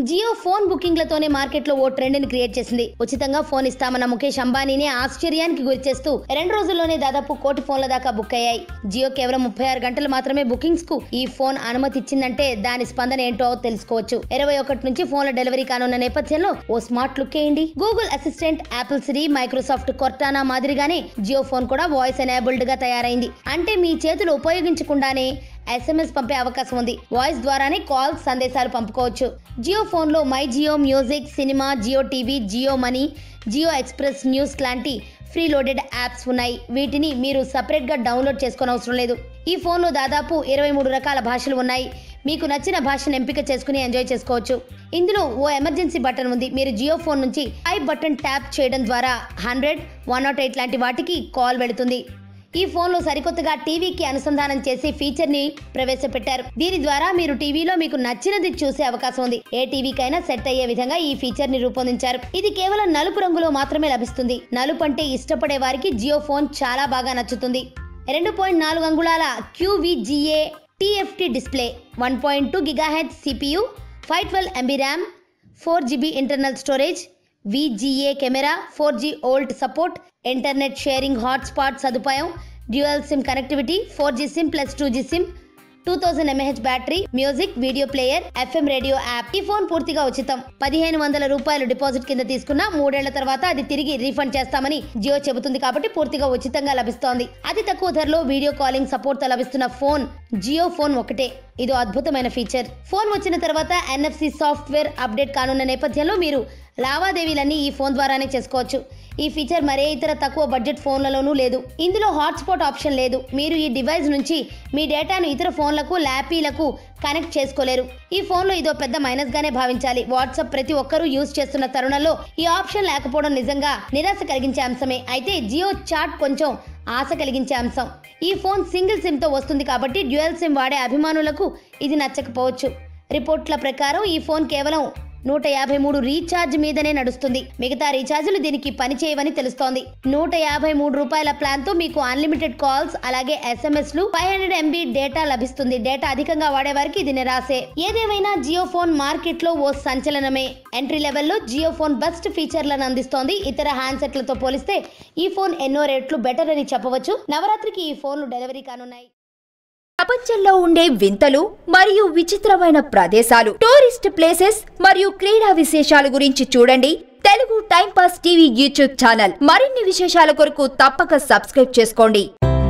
Jio phone బుకింగ్లతోనే మార్కెట్లో ఓ trend ని create చేసింది ఉచితంగా ఫోన్ ఇస్తామన్న ముఖేష్ అంబానీనే ఆశ్చర్యానికి గురిచేస్తూ రెండు రోజుల్లోనే దాదాపు కోటి ఫోన్ల దాకా బుక్ అయ్యాయి జియో కేవలం ముప్పై ఆరు గంటలు మాత్రమే బుకింగ్స్ కు ఈ ఫోన్ అనుమతి ఇచ్చిందంటే దాని స్పందన ఏంటో తెలుసుకోవచ్చు ఇరవై ఒకటి నుంచి ఫోన్ల డెలివరీ కానున్న నేపథ్యంలో ఓ స్మార్ట్ లుక్ వేయండి Google Assistant Apple Siri Microsoft Cortana మాదిరిగానే జియో ఫోన్ కూడా వాయిస్ ఎనేబుల్డ్ గా తయారైంది అంటే మీ చేతులు ఉపయోగించకుండానే ఎస్ఎంఎస్ పంపే అవకాశం ఉంది వాయిస్ ద్వారానే కాల్స్ సందేశాలు పంపుకోవచ్చు జియో ఫోన్లో my Jio music cinema Jio TV Jio money Jio express news లాంటి ఫ్రీ లోడెడ్ యాప్స్ ఉన్నాయి వీటిని మీరు సపరేట్గా డౌన్లోడ్ చేసుకోని అవసరం లేదు ఈ ఫోన్లో దాదాపు ఇరవై మూడు రకాల భాషలు ఉన్నాయి మీకు నచ్చిన భాషను ఎంపిక చేసుకుని ఎంజాయ్ చేసుకోవచ్చు ఇందులో ఓ ఎమర్జెన్సీ బటన్ ఉంది మీరు జియో ఫోన్ నుంచి ఐ బటన్ ట్యాప్ చేయడం ద్వారా హండ్రెడ్ వన్ నాట్ ఎయిట్ లాంటి వాటికి కాల్ వెళుతుంది ఈ ఫోన్లో సరికొత్తగా టీవీకి అనుసంధానం చేసి ఫీచర్ ని ప్రవేశపెట్టారు దీని ద్వారా మీరు టీవీలో మీకు నచ్చినది చూసే అవకాశం ఉంది ఏ టీవీకైనా సెట్ అయ్యే విధంగా ఈ ఫీచర్ ని రూపొందించారు ఇది కేవలం నలుపు రంగులో మాత్రమే లభిస్తుంది నలుపు అంటే ఇష్టపడే వారికి జియో ఫోన్ చాలా బాగా నచ్చుతుంది రెండు పాయింట్ నాలుగు అంగుళాల QVGA TFT display one point two గిగాహెచ్ CPU five twelve MB RAM four GB internal storage VGA camera four G VoLTE support internet sharing hotspot సదుపాయం dual SIM connectivity four G SIM plus two G SIM two thousand mAh battery music video player FM radio app ఈ phone పూర్తిగా ఉచితం పదిహేను వందల రూపాయలు deposit కింద తీసుకున్న మూడేళ్ల తర్వాత అది తిరిగి రీఫండ్ చేస్తామని జియో చెబుతుంది కాబట్టి పూర్తిగా ఉచితంగా లభిస్తోంది అతి తక్కువ ధరలో వీడియో కాలింగ్ సపోర్ట్ తో లభిస్తున్న ఫోన్ జియో ఫోన్ ఒకటే ఇదో అద్భుతమైన ఫీచర్ ఫోన్ వచ్చిన తర్వాత ఎన్ఎఫ్సి సాఫ్ట్వేర్ అప్డేట్ కానున్న నేపథ్యంలో మీరు లావాదేవీలన్నీ ఈ ఫోన్ ద్వారానే చేసుకోవచ్చు ఈ ఫీచర్ మరే ఇతర తక్కువ బడ్జెట్ ఫోన్లలోనూ లేదు ఇందులో హాట్స్పాట్ ఆప్షన్ లేదు మీరు ఈ డివైస్ నుంచి మీ డేటాను ఇతర ఫోన్లకు ల్యాపీలకు కనెక్ట్ చేసుకోలేరు ఈ ఫోన్లో ఇదో పెద్ద మైనస్ గానే భావించాలి వాట్సాప్ ప్రతి ఒక్కరూ యూజ్ చేస్తున్న తరుణంలో ఈ ఆప్షన్ లేకపోవడం నిజంగా నిరాశ కలిగించే అంశమే అయితే జియో చాట్ కొంచెం ఆశ కలిగించే అంశం ఈ ఫోన్ సింగిల్ సిమ్ తో వస్తుంది కాబట్టి డ్యూయల్ సిమ్ వాడే అభిమానులకు ఇది నచ్చకపోవచ్చు రిపోర్ట్ల ప్రకారం ఈ ఫోన్ కేవలం నూట యాభై మూడు రీఛార్జ్ మీదనే నడుస్తుంది మిగతా రీఛార్జీలు దీనికి పనిచేయవని తెలుస్తోంది నూట యాభై మూడు రూపాయల ప్లాన్ తో మీకు అన్లిమిటెడ్ కాల్స్ అలాగే ఎస్ఎంఎస్ లు ఫైవ్ హండ్రెడ్ ఎంబీ డేటా లభిస్తుంది డేటా అధికంగా వాడే వారికి ఇది నిరాశే ఏదేమైనా జియో ఫోన్ మార్కెట్ లో ఓ సంచలనమే ఎంట్రీ లెవెల్లో జియో ఫోన్ బెస్ట్ ఫీచర్లను అందిస్తోంది ఇతర హ్యాండ్సెట్లతో పోలిస్తే ఈ ఫోన్ ఎన్నో రేట్లు బెటర్ అని చెప్పవచ్చు నవరాత్రికి ఈ ఫోన్లు డెలివరీ కానున్నాయి ప్రపంచంలో ఉండే వింతలు మరియు విచిత్రమైన ప్రదేశాలు టూరిస్ట్ ప్లేసెస్ మరియు క్రీడా విశేషాల గురించి చూడండి Telugu time pass TV YouTube channel మరిన్ని విశేషాల కొరకు తప్పక సబ్స్క్రైబ్ చేసుకోండి